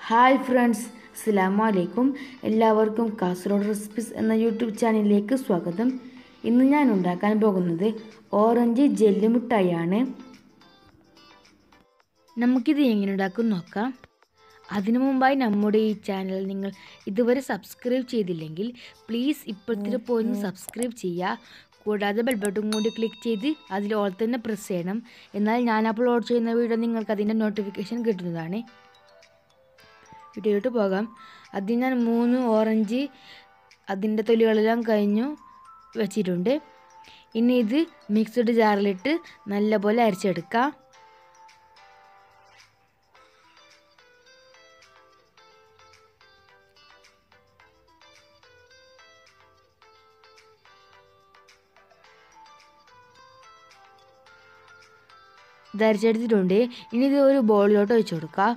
hi friends അസ്സലാമു അലൈക്കും എല്ലാവർക്കും കാസർഗോഡ് റെസിപ്പീസ് എന്ന യൂട്യൂബ് ചാനലിലേക്ക് സ്വാഗതം ഇന്ന് ഞാൻ ഉണ്ടാക്കാൻ പോകുന്നത് ഓറഞ്ച് ജെല്ലി മിഠായിയാണ് നമുക്കിത് എങ്ങനെ ഉണ്ടാക്കും നോക്കാം അതിനു മുമ്പായി നമ്മുടെ ഈ ചാനൽ നിങ്ങൾ ഇതുവരെ സബ്സ്ക്രൈബ് ചെയ്തില്ലെങ്കിൽ പ്ലീസ് ഇപ്പോഴത്തെ പോയി ഒന്ന് സബ്സ്ക്രൈബ് ചെയ്യുക കൂടാതെ ബെൽ ബട്ടൺ കൂടി ക്ലിക്ക് ചെയ്ത് അതിൽ ഓൾ തന്നെ പ്രസ് ചെയ്യണം എന്നാൽ ഞാൻ അപ്ലോഡ് ചെയ്യുന്ന വീഡിയോ നിങ്ങൾക്ക് അതിൻ്റെ നോട്ടിഫിക്കേഷൻ കിട്ടുന്നതാണ് വീഡിയോയിലോട്ട് പോകാം അതിന് ഞാൻ മൂന്ന് ഓറഞ്ച് അതിൻ്റെ തൊലികളെല്ലാം കഴിഞ്ഞു വെച്ചിട്ടുണ്ട് ഇനി ഇത് മിക്സഡ് ജാറിലിട്ട് നല്ലപോലെ അരച്ചെടുക്കാം ഇത് അരച്ചെടുത്തിട്ടുണ്ട് ഇനി ഇത് ഒരു ബോളിലോട്ട് ഒഴിച്ചു കൊടുക്കാം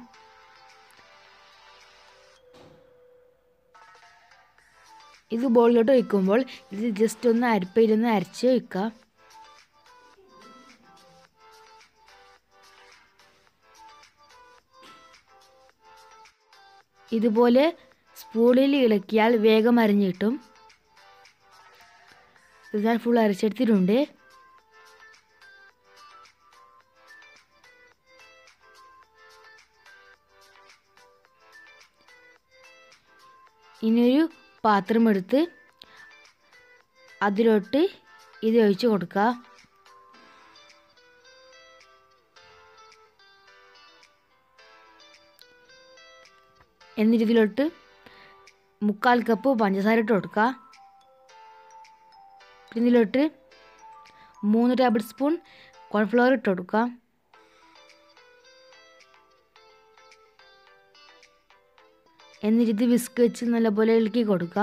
ഇത് ബോളിലോട്ട് ഒഴിക്കുമ്പോൾ ഇത് ജസ്റ്റ് ഒന്ന് അരിപ്പയിലൊന്ന് അരച്ച് വയ്ക്കുക ഇതുപോലെ സ്പൂണിൽ ഇളക്കിയാൽ വേഗം അരിഞ്ഞു കിട്ടും ഇത് ഞാൻ ഫുൾ അരച്ചെടുത്തിട്ടുണ്ട് ഇനിയൊരു പാത്രം എടുത്ത് അതിലോട്ട് ഇത് ഒഴിച്ച് കൊടുക്കുക എന്നിട്ട് ഇതിലോട്ട് മുക്കാൽ കപ്പ് പഞ്ചസാര ഇട്ട് കൊടുക്കുക പിന്നെ ഇതിലോട്ട് മൂന്ന് ടേബിൾ സ്പൂൺ കോൺഫ്ലവർ ഇട്ട് കൊടുക്കുക എന്നിട്ട് ഇത് വിസ്ക് വെച്ച് നല്ലപോലെ ഇളക്കി കൊടുക്കുക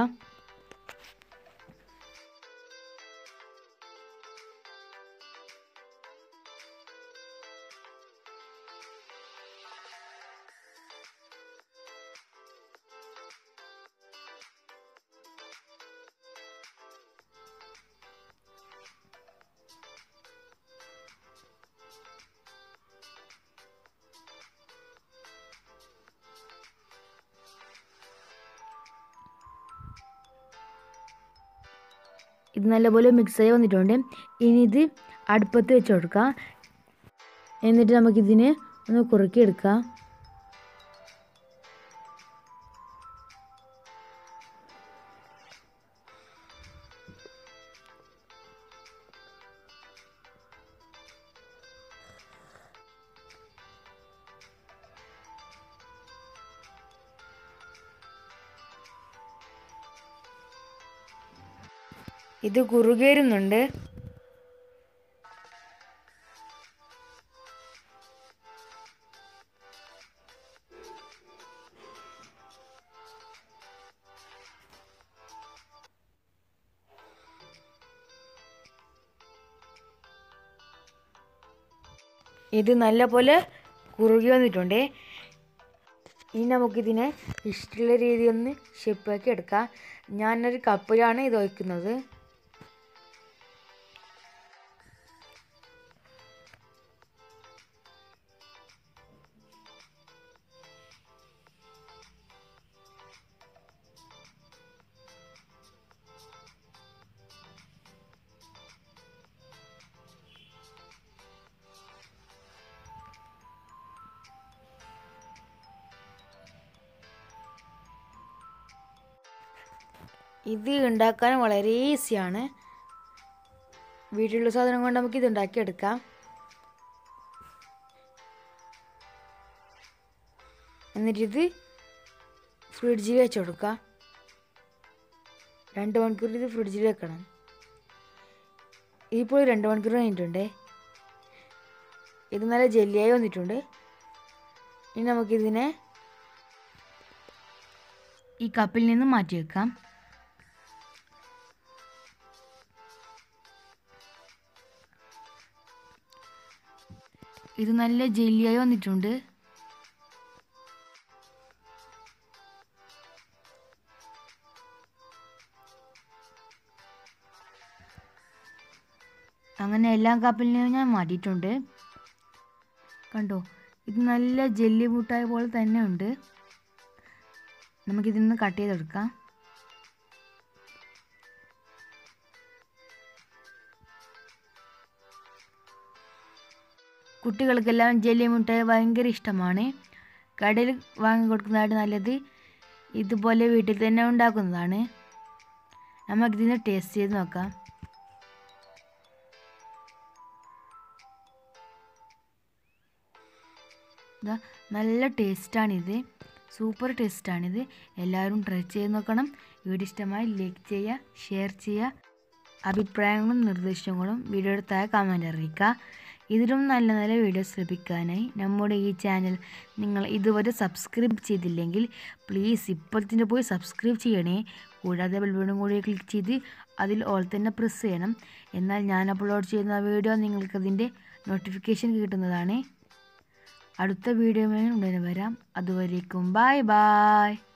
ഇത് നല്ലപോലെ മിക്സായി വന്നിട്ടുണ്ട് ഇനി ഇത് അടുപ്പത്ത് വെച്ച് കൊടുക്കാം എന്നിട്ട് നമുക്കിതിനെ ഒന്ന് കുറുക്കിയെടുക്കാം ഇത് കുറുകേറുന്നുണ്ട് ഇത് നല്ലപോലെ കുറുകി വന്നിട്ടുണ്ട് ഇനി നമുക്കിതിനെ ഇഷ്ടമുള്ള രീതിയിൽ ഒന്ന് ഷേപ്പാക്കി എടുക്കാം ഞാനൊരു കപ്പിലാണ് ഇത് ഒഴിക്കുന്നത് ഇത് ഉണ്ടാക്കാൻ വളരെ ഈസിയാണ് വീട്ടിലുള്ള സാധനം കൊണ്ട് നമുക്ക് ഇത് ഉണ്ടാക്കിയെടുക്കാം എന്നിട്ടിത് ഫ്രിഡ്ജിൽ വെച്ച് കൊടുക്കാം രണ്ട് മണിക്കൂർ ഇത് ഫ്രിഡ്ജിൽ വെക്കണം ഇതിപ്പോൾ രണ്ട് മണിക്കൂർ കഴിഞ്ഞിട്ടുണ്ട് ഇത് നല്ല ജെല്ലിയായി വന്നിട്ടുണ്ട് ഇനി നമുക്കിതിനെ ഈ കപ്പിൽ നിന്ന് മാറ്റി വെക്കാം ഇത് നല്ല ജെല്ലിയായി വന്നിട്ടുണ്ട് അങ്ങനെ എല്ലാ കപ്പിൽ നിന്നും ഞാൻ മാറ്റിയിട്ടുണ്ട് കണ്ടോ ഇത് നല്ല ജെല്ലി മുട്ടായ പോലെ തന്നെ ഉണ്ട് നമുക്കിതിൽ നിന്ന് കട്ട് ചെയ്തെടുക്കാം കുട്ടികൾക്കെല്ലാം ജെല്ലി മുട്ടായി ഭയങ്കര ഇഷ്ടമാണ് കടയിൽ വാങ്ങി കൊടുക്കുന്നതാണ് നല്ലത് ഇതുപോലെ വീട്ടിൽ തന്നെ ഉണ്ടാക്കുന്നതാണ് നമുക്കിതിന് ടേസ്റ്റ് ചെയ്ത് നോക്കാം ഇതാ നല്ല ടേസ്റ്റാണിത് സൂപ്പർ ടേസ്റ്റാണിത് എല്ലാവരും ട്രൈ ചെയ്ത് നോക്കണം വീഡിയോ ഇഷ്ടമായി ലൈക്ക് ചെയ്യുക ഷെയർ ചെയ്യുക അഭിപ്രായങ്ങളും നിർദ്ദേശങ്ങളും വീഡിയോയുടെ താഴെ കമൻറ്റ് അറിയിക്കുക ഇതിലും നല്ല നല്ല വീഡിയോസ് ലഭിക്കാനായി നമ്മുടെ ഈ ചാനൽ നിങ്ങൾ ഇതുവരെ സബ്സ്ക്രൈബ് ചെയ്തില്ലെങ്കിൽ പ്ലീസ് ഇപ്പോൾ തന്നെ പോയി സബ്സ്ക്രൈബ് ചെയ്യണേ കൂടാതെ ബെൽബട്ടൺ കൂടി ക്ലിക്ക് ചെയ്ത് അതിൽ ഓൾ തന്നെ പ്രസ് ചെയ്യണം എന്നാൽ ഞാൻ അപ്ലോഡ് ചെയ്യുന്ന വീഡിയോ നിങ്ങൾക്കതിൻ്റെ നോട്ടിഫിക്കേഷൻ കിട്ടുന്നതാണ് അടുത്ത വീഡിയോയുമായി ഉടനെ വരാം അതുവരേക്കും ബായ് ബായ്